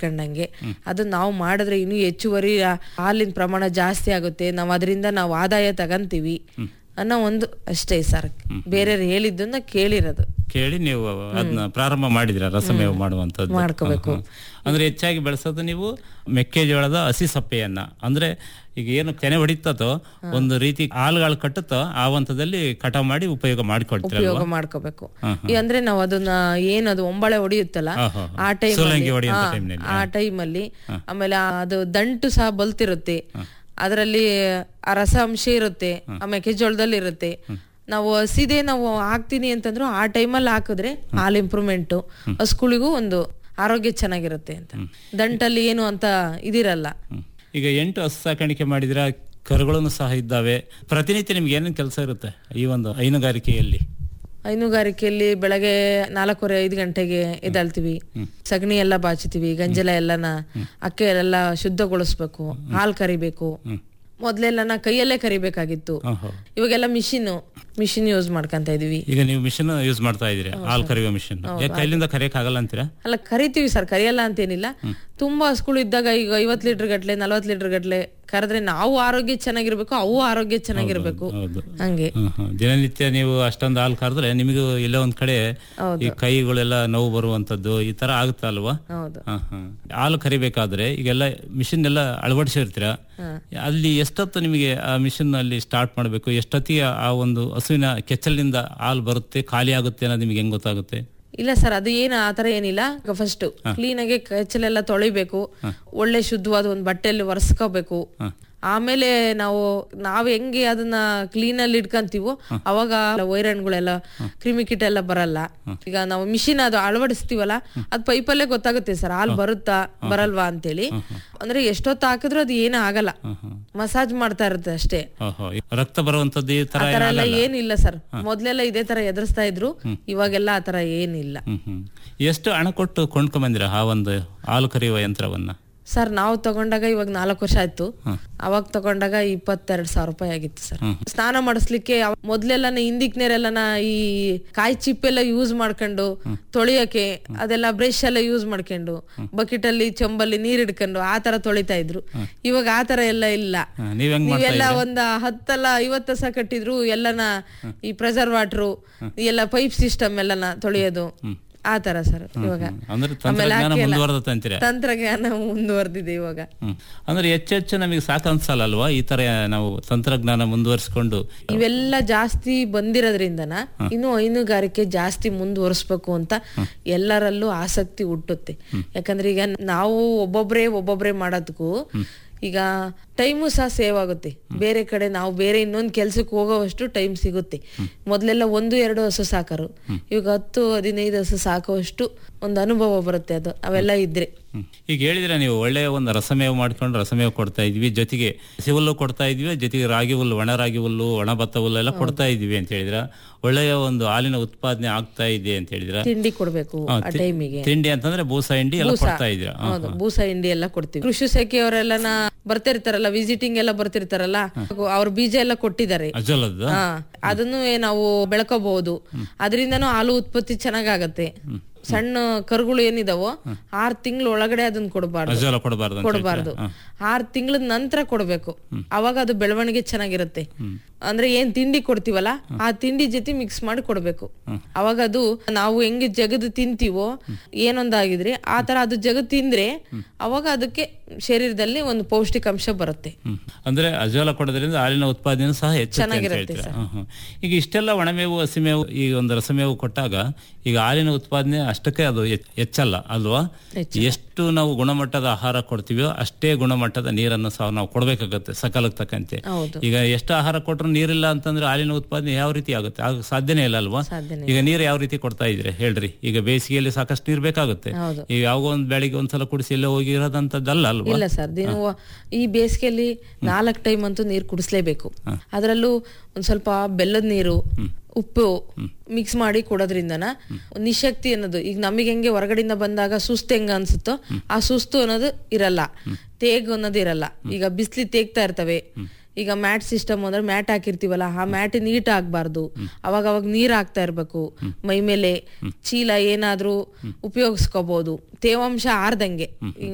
ಇಟ್ಕೊಂಡಂಗೆ ಅದು ನಾವು ಮಾಡಿದ್ರೆ ಇನ್ನೂ ಹೆಚ್ಚುವರಿ ಆ ಹಾಲಿನ ಪ್ರಮಾಣ ಜಾಸ್ತಿ ಆಗುತ್ತೆ ನಾವು ಅದರಿಂದ ನಾವು ಆದಾಯ ತಗಂತೀವಿ ಅನ್ನೋ ಒಂದು ಅಷ್ಟೇ ಸರ್ ಬೇರೆಯವ್ರು ಹೇಳಿದ್ದನ್ನ ಕೇಳಿರೋದು ಕೇಳಿ ನೀವು ಅದನ್ನ ಪ್ರಾರಂಭ ಮಾಡಿದ್ರ ರಸಮೇವು ಮಾಡುವಂತದ್ದು ಮಾಡ್ಕೋಬೇಕು. ಹ, ಹ. ಅಂದ್ರೆ ಹೆಚ್ಚಾಗಿ ಬೆಳೆಸೋದು ನೀವು ಮೆಕ್ಕೆಜೋಳದ ಹಸಿ ಸಪ್ಪೆಯನ್ನ ಅಂದ್ರೆ ಈಗ ಏನು ತೆನೆ ಹೊಡಿತತೋ ಒಂದು ರೀತಿ ಹಾಲುಗಳು ಕಟ್ಟುತ್ತೋ ಆ ಹಂತದಲ್ಲಿ ಕಟಾವ್ ಮಾಡಿ ಉಪಯೋಗ ಮಾಡ್ಕೊಳ್ತೀರಲ್ವಾ ಉಪಯೋಗ ಮಾಡ್ಕೋಬೇಕು ಈ ಅಂದ್ರೆ ನಾವು ಅದನ್ನ ಏನದು ಒಂಬಳೆ ಹೊಡಿಯುತ್ತಲ್ಲ ಹ, ಹ, ಹ. ಆ ಟೈಮ್ ಸೋಲಂಗಿ ಹೊಡೆಯುವಂತ ಟೈಮ್ನಲ್ಲಿ. ಆ ಟೈಮಲ್ಲಿ ಆಮೇಲೆ ಆ- ಅದು ದಂಟು ಸಹ ಬಲ್ತಿರುತ್ತೆ ಅದರಲ್ಲಿ ಆ ರಸಾಂಶ ಇರುತ್ತೆ ಆ ಮೆಕ್ಕೆಜೋಳದಲ್ಲಿ ಇರುತ್ತೆ ನಾವು ಹಸಿದೆ ನಾವು ಹಾಕ್ತೀನಿ ಅಂತಂದ್ರು ಆ ಟೈಮಲ್ಲಿ ಹಾಕಿದ್ರೆ ಹಾಲ್ ಇಂಪ್ರೂವ್ಮೆಂಟ್ ಹಸ್ಗಳಿಗೂ ಒಂದು ಆರೋಗ್ಯ ಚೆನ್ನಾಗಿರುತ್ತೆ ಅಂತ ದಂಟಲ್ಲಿ ಏನು ಅಂತ ಇದಿರಲ್ಲ ಹ್ಮ್. ಈಗ ಎಂಟು ಹಸು ಸಾಕಾಣಿಕೆ ಮಾಡಿದ್ರ ಕರುಗಳನ್ನು ಸಹ ಇದ್ದಾವೆ ಪ್ರತಿನಿತ್ಯ ನಿಮ್ಗೆ ಏನೇನು ಕೆಲಸ ಇರುತ್ತೆ ಈ ಒಂದು ಹೈನುಗಾರಿಕೆಯಲ್ಲಿ ಹೈನುಗಾರಿಕೆಯಲ್ಲಿ ಬೆಳಗ್ಗೆ ನಾಲ್ಕೂವರೆ ಐದು ಗಂಟೆಗೆ ಎದ್ದೇಳ್ತೀವಿ ಸಗಣಿ ಎಲ್ಲ ಬಾಚ್ತೀವಿ ಗಂಜಲ ಎಲ್ಲನ ಅಕ್ಕೆ ಎಲ್ಲ ಶುದ್ಧಗೊಳಿಸ್ಬೇಕು ಹಾಲು ಕರಿಬೇಕು ಮೊದ್ಲೆಲ್ಲ ಕೈಯಲ್ಲೇ ಕರಿಬೇಕಾಗಿತ್ತು ಹ, ಹ. ಇವಾಗೆಲ್ಲ ಮಿಷಿನ್ ಮಿಷಿನ್ ಯೂಸ್ ಮಾಡ್ಕೊಂತ ಇದೀವಿ ಈಗ ನೀವು ಮಿಷನ್ ಯೂಸ್ ಮಾಡ್ತಾ ಇದ್ದೀರಿ ಹಾಲು ಕರೆಯುವ ಮಿಷನ್ ಯಾಕೆ ಕೈಲಿಂದ ಕರೆಯಕ್ ಆಗಲ್ಲ ಅಂತೀರಾ ಅಲ್ಲ ಕರಿತೀವಿ ಸರ್ ಕರಿಯಲ್ಲ ಅಂತೇನಿಲ್ಲ ತುಂಬಾ ಹಸುಗಳು ಇದ್ದಾಗ ಈಗ ಐವತ್ ಲೀಟರ್ ಗಟ್ಲೆ ನಲ್ವತ್ ಲೀಟರ್ ಗಟ್ಲೆ ಕರೆದ್ರೆ ನಾವು ಆರೋಗ್ಯ ಚೆನ್ನಾಗಿರ್ಬೇಕು ಅವು ಆರೋಗ್ಯ ಚೆನ್ನಾಗಿರ್ಬೇಕು ಹೌದು ಹಂಗೆ ಹ್ಮ್, ಹ್ಮ್. ದಿನನಿತ್ಯ ನೀವು ಅಷ್ಟೊಂದು ಹಾಲು ಕರೆದ್ರೆ ನಿಮಗೂ ಎಲ್ಲೋ ಒಂದ್ ಕಡೆ ಈ ಕೈಗಳೆಲ್ಲ ನೋವು ಬರುವಂತದ್ದು ಈ ತರ ಆಗುತ್ತಾ ಅಲ್ವಾ ಹೌದು ಹ, ಹ. ಹಾಲು ಕರಿಬೇಕಾದ್ರೆ ಈಗೆಲ್ಲ ಮಿಷಿನ್ ಎಲ್ಲ ಅಳವಡಿಸಿರ್ತೀರ ಅಲ್ಲಿ ಎಷ್ಟೊತ್ತು ನಿಮಗೆ ಆ ಮಿಷಿನ್ ಅಲ್ಲಿ ಸ್ಟಾರ್ಟ್ ಮಾಡಬೇಕು ಎಷ್ಟೊತ್ತಿಗೆ ಆ ಒಂದು ಹಸುವಿನ ಕೆಚ್ಚಲಿನಿಂದ ಹಾಲು ಬರುತ್ತೆ ಖಾಲಿ ಆಗುತ್ತೆ ಅನ್ನೋದು ನಿಮಗೆ ಹೆಂಗ್ ಗೊತ್ತಾಗುತ್ತೆ ಇಲ್ಲ ಸರ್ ಅದು ಏನು ಆತರ ಏನಿಲ್ಲ ಫಸ್ಟ್ ಕ್ಲೀನ್ ಆಗಿ ಕಚ್ಚಲೆಲ್ಲ ತೊಳಿಬೇಕು ಒಳ್ಳೆ ಶುದ್ಧವಾದ ಒಂದು ಬಟ್ಟೆಯಲ್ಲಿ ಒರೆಸ್ಕೋಬೇಕು ಆಮೇಲೆ ನಾವು ನಾವ್ ಹೆಂಗೆ ಅದನ್ನ ಕ್ಲೀನ್ ಅಲ್ಲಿ ಇಟ್ಕೊಂತೀವೋ ಅವಾಗ ವೈರನ್ಗಳೆಲ್ಲ ಕ್ರಿಮಿಕೀಟ ಎಲ್ಲ ಬರಲ್ಲ ಈಗ ನಾವು ಮಿಷಿನ್ ಅದು ಅಳವಡಿಸ್ತೀವಲ್ಲ ಅದ್ ಪೈಪಲ್ಲೇ ಗೊತ್ತಾಗುತ್ತೆ ಸರ್ ಹಾಲು ಬರುತ್ತಾ ಬರಲ್ವಾ ಅಂತೇಳಿ ಅಂದ್ರೆ ಎಷ್ಟೊತ್ತು ಹಾಕಿದ್ರು ಅದು ಏನೂ ಆಗಲ್ಲ ಮಸಾಜ್ ಮಾಡ್ತಾ ಇರುತ್ತೆ ಅಷ್ಟೇ ಓಹೋ ರಕ್ತ ಬರುವಂತದ್ದು ಈ ತರ ಆ ತರ ಎಲ್ಲ ಏನಿಲ್ಲ ಸರ್ ಮೊದ್ಲೆಲ್ಲ ಇದೇ ತರ ಎದುರಿಸ್ತಾ ಇದ್ರು ಇವಾಗೆಲ್ಲ ಆ ತರ ಏನಿಲ್ಲ ಹ್ಮ್ ಹ್ಮ್ ಎಷ್ಟು ಹಣ ಕೊಟ್ಟು ಕೊಂಡ್ಕೊಂಬಂದಿರ ಆ ಒಂದು ಹಾಲು ಕರೆಯುವ ಯಂತ್ರವನ್ನ ಸರ್ ನಾವು ತಗೊಂಡಾಗ ಇವಾಗ ನಾಲ್ಕು ವರ್ಷ ಆಯ್ತು ಅವಾಗ ತಗೊಂಡಾಗ ಇಪ್ಪತ್ತೆರಡು ಸಾವಿರ ರೂಪಾಯಿ ಆಗಿತ್ತು ಸರ್ ಸ್ನಾನ ಮಾಡಿಸ್ಲಿಕ್ಕೆ ಅವ- ಮೊದ್ಲೆಲ್ಲನ ಹಿಂದಿಕ್ ನೀರೆಲ್ಲನ ಈ ಕಾಯಿ ಚಿಪ್ಪೆಲ್ಲ ಯೂಸ್ ಮಾಡ್ಕೊಂಡು ತೊಳಿಯಕ್ಕೆ ಅದೆಲ್ಲ ಬ್ರಷ್ ಎಲ್ಲ ಯೂಸ್ ಮಾಡ್ಕೊಂಡು ಬಕೆಟ್ ಅಲ್ಲಿ ಚೊಂಬಲ್ಲಿ ನೀರ್ ಹಿಡ್ಕೊಂಡು ಆ ತರ ತೊಳಿತಾ ಇದ್ರು ಇವಾಗ ಆ ತರ ಎಲ್ಲ ಇಲ್ಲ ಹ, ನೀವ್ ಹೆಂಗ್ ಮಾಡ್ತಾ ನೀವೆಲ್ಲ ಒಂದ ಹತ್ತಲ್ಲ ಐವತ್ತು ವರ್ಷ ಕಟ್ಟಿದ್ರು ಎಲ್ಲನ ಈ ಪ್ರೆಸರ್ ವಾಟ್ರು ಎಲ್ಲ ಪೈಪ್ ಸಿಸ್ಟಮ್ ಎಲ್ಲನ ತೊಳೆಯೋದು ಆ ತರ ಸರ್ ಇವಾಗ ಅಂದ್ರೆ ತಂತ್ರಜ್ಞಾನ ಮುಂದುವರೆದತ್ತೆ ಅಂತೀರ ತಂತ್ರಜ್ಞಾನ ಮುಂದುವರೆದಿದೆ ಇವಾಗ ಹ್ಮ್ ಅಂದ್ರೆ ಹೆಚ್ಚೆಚ್ಚು ನಮಗೆ ಸಾಕು ಅನ್ಸಲ್ಲ ಅಲ್ವಾ ಈ ತರ ನಾವು ತಂತ್ರಜ್ಞಾನ ಮುಂದುವರಿಸಿಕೊಂಡು ಇವೆಲ್ಲ ಜಾಸ್ತಿ ಬಂದಿರೋದ್ರಿಂದನ ಇನ್ನು ಹೈನುಗಾರಿಕೆ ಜಾಸ್ತಿ ಮುಂದುವರಿಸ್ಬೇಕು ಅಂತ ಎಲ್ಲರಲ್ಲೂ ಆಸಕ್ತಿ ಹುಟ್ಟುತ್ತೆ ಯಾಕಂದ್ರೆ ಈಗ ನಾವು ಒಬ್ಬೊಬ್ರೇ ಒಬ್ಬೊಬ್ರೇ ಮಾಡೋದಕ್ಕೂ ಈಗ ಟೈಮು ಸಹ ಸೇವ್ ಆಗುತ್ತೆ ಬೇರೆ ಕಡೆ ನಾವು ಬೇರೆ ಇನ್ನೊಂದು ಕೆಲ್ಸಕ್ಕೆ ಹೋಗೋವಷ್ಟು ಟೈಮ್ ಸಿಗುತ್ತೆ ಮೊದ್ಲೆಲ್ಲ ಒಂದು ಎರಡು ಹಸು ಸಾಕರು ಇವಾಗ ಹತ್ತು ಹದಿನೈದು ಹಸು ಸಾಕುವಷ್ಟು ಒಂದು ಅನುಭವ ಬರುತ್ತೆ ಅದು ಅವೆಲ್ಲ ಇದ್ರೆ ಹ್ಮ್. ಈಗ ಹೇಳಿದ್ರೆ ನೀವು ಒಳ್ಳೆಯ ಒಂದು ರಸಮೇವು ಮಾಡ್ಕೊಂಡು ರಸಮೇವು ಕೊಡ್ತಾ ಇದ್ವಿ ಜೊತೆಗೆ ಹಸಿ ಹುಲ್ಲು ಕೊಡ್ತಾ ಇದ್ವಿ ಜೊತೆಗೆ ರಾಗಿ ಹುಲ್ಲು ಒಣ ರಾಗಿ ಹುಲ್ಲು ಒಣ ಭತ್ತ ಹುಲ್ಲು ಎಲ್ಲ ಕೊಡ್ತಾ ಇದ್ವಿ ಅಂತ ಹೇಳಿದ್ರ ಒಳ್ಳೆಯ ಒಂದು ಹಾಲಿನ ಉತ್ಪಾದನೆ ಆಗ್ತಾ ಇದೆ ಅಂತ ಹೇಳಿದ್ರ ತಿಂಡಿ ಕೊಡ್ಬೇಕು ಆ ಟೈಮಿಗೆ ತಿಂಡಿ ಅಂತಂದ್ರೆ ಬೂಸ ಹಿಂಡಿ ಎಲ್ಲ ಕೊಡ್ತಾ ಇದ್ದೀರಾ ಹ. ಹೌದು ಬೂಸ ಹಿಂಡಿ ಎಲ್ಲ ಕೊಡ್ತೀವಿ ಕೃಷಿ ಸಖಿಯವರೆಲ್ಲನ ಬರ್ತಿರ್ತಾರಲ್ಲ ವಿಸಿಟಿಂಗ್ ಎಲ್ಲ ಬರ್ತಿರ್ತಾರಲ್ಲ ಅವ್ರ ಬೀಜ ಎಲ್ಲ ಕೊಟ್ಟಿದ್ದಾರೆ ಅಜಲದ್ದು ಹಾ ಅದನ್ನು ನಾವು ಬೆಳ್ಕೋಬಹುದು ಅದರಿಂದನೂ ಹಾಲು ಉತ್ಪತ್ತಿ ಚೆನ್ನಾಗಾಗತ್ತೆ ಸಣ್ಣ ಕರುಗಳು ಏನಿದಾವೋ ಆರ್ ತಿಂಗಳ ಒಳಗಡೆ ಅದನ್ನ ಕೊಡಬಾರ್ದು ಅಜಲ ಕೊಡಬಾರ್ದು ಅಂತ ಕೊಡಬಾರ್ದು ಆರ್ ತಿಂಗಳ ನಂತರ ಕೊಡ್ಬೇಕು ಅವಾಗ ಅದು ಬೆಳವಣಿಗೆ ಚೆನ್ನಾಗಿರುತ್ತೆ ಅಂದ್ರೆ ಏನ್ ತಿಂಡಿ ಕೊಡ್ತೀವಲ್ಲ ಆ ತಿಂಡಿ ಜೊತೆ ಮಿಕ್ಸ್ ಮಾಡಿ ಕೊಡ್ಬೇಕು ಅವಾಗ ಅದು ನಾವು ಹೆಂಗೆ ಜಗದು ತಿಂತೀವೋ ಏನೊಂದಾಗಿದ್ರೆ ಆ ತರ ಅದು ಜಗದ್ ತಿಂದ್ರೆ ಅವಾಗ ಅದಕ್ಕೆ ಶರೀರದಲ್ಲಿ ಒಂದು ಪೌಷ್ಟಿಕಾಂಶ ಬರುತ್ತೆ ಹ್ಮ್. ಅಂದ್ರೆ ಅಜೋಲ ಕೊಡೋದ್ರಿಂದ ಹಾಲಿನ ಉತ್ಪಾದನೆ ಸಹ ಹೆಚ್ಚುತ್ತೆ ಅಂತ ಹೇಳ್ತೀರಾ ಹ್ಮ್, ಹ್ಮ್. ಈಗ ಇಷ್ಟೆಲ್ಲ ಒಣಮೇವು ಹಸಿಮೇವು ಈ ಒಂದು ರಸಮೇವು ಕೊಟ್ಟಾಗ ಈಗ ಹಾಲಿನ ಉತ್ಪಾದನೆ ಅಷ್ಟಕ್ಕೆ ಅದು ಹೆಚ್- ಹೆಚ್ಚಲ್ಲ ಅಲ್ವಾ ಎಷ್ಟು ನಾವು ಗುಣಮಟ್ಟದ ಆಹಾರ ಕೊಡ್ತೀವೋ ಅಷ್ಟೇ ಗುಣಮಟ್ಟದ ನೀರನ್ನು ಸಹ ನಾವು ಕೊಡ್ಬೇಕಾಗತ್ತೆ ಸಕಾಲಕ್ಕೆ ತಕ್ಕಂತೆ ಹೌದು. ಈಗ ಎಷ್ಟು ಆಹಾರ ಕೊಟ್ಟರು ನೀರಿಲ್ಲ ಅಂತಂದ್ರೆ ಹಾಲಿನ ಉತ್ಪಾದನೆ ಯಾವ ರೀತಿ ಆಗುತ್ತೆ ಆಗ ಸಾಧ್ಯನೇ ಇಲ್ಲ ಅಲ್ವಾ ಸಾಧ್ಯನೇ ಈಗ ನೀರು ಯಾವ ರೀತಿ ಕೊಡ್ತಾ ಇದ್ರೆ ಹೇಳ್ರಿ ಈಗ ಬೇಸಿಗೆಯಲ್ಲಿ ಸಾಕಷ್ಟು ನೀರು ಬೇಕಾಗುತ್ತೆ ಹೌದು. ಈಗ ಯಾವ ಒಂದ್ ಬೆಳಿಗ್ಗೆ ಒಂದ್ಸಲ ಕುಡಿಸಿ ಎಲ್ಲ ಹೋಗಿರೋದಂತದ್ದಲ್ಲ ಅಲ್ವಾ ಇಲ್ಲ ಸರ್ ದಿನ ಈ ಬೇಸಿಗೆಯಲ್ಲಿ ನಾಲ್ಕು ಟೈಮ್ ಅಂತೂ ನೀರು ಕುಡಿಸ್ಲೇಬೇಕು ಅದರಲ್ಲೂ ಒಂದ್ ಸ್ವಲ್ಪ ಬೆಲ್ಲದ ನೀರು ಉಪ್ಪು ಮಿಕ್ಸ್ ಮಾಡಿ ಕೊಡೋದ್ರಿಂದನ ನಿಶಕ್ತಿ ಅನ್ನೋದು ಈಗ ನಮಗೆ ಹೆಂಗೆ ಹೊರಗಡೆಯಿಂದ ಬಂದಾಗ ಸುಸ್ತು ಹೆಂಗ ಅನ್ಸುತ್ತೋ ಆ ಸುಸ್ತು ಅನ್ನೋದು ಇರಲ್ಲ ತೇಗ್ ಅನ್ನೋದು ಇರಲ್ಲ ಈಗ ಬಿಸ್ಲಿ ತೇಗ್ತಾ ಇರ್ತವೆ ಈಗ ಮ್ಯಾಟ್ ಸಿಸ್ಟಮ್ ಅಂದ್ರೆ ಮ್ಯಾಟ್ ಹಾಕಿರ್ತೀವಲ್ಲ ಆ ಮ್ಯಾಟ್ ನೀಟ್ ಆಗ್ಬಾರ್ದು ಅವಾಗ ಅವಾಗ ನೀರ್ ಹಾಕ್ತಾ ಇರ್ಬೇಕು ಮೈ ಮೇಲೆ ಚೀಲ ಏನಾದ್ರೂ ಉಪಯೋಗಿಸ್ಕೋಬಹುದು ತೇವಾಂಶ ಆರ್ದಂಗೆ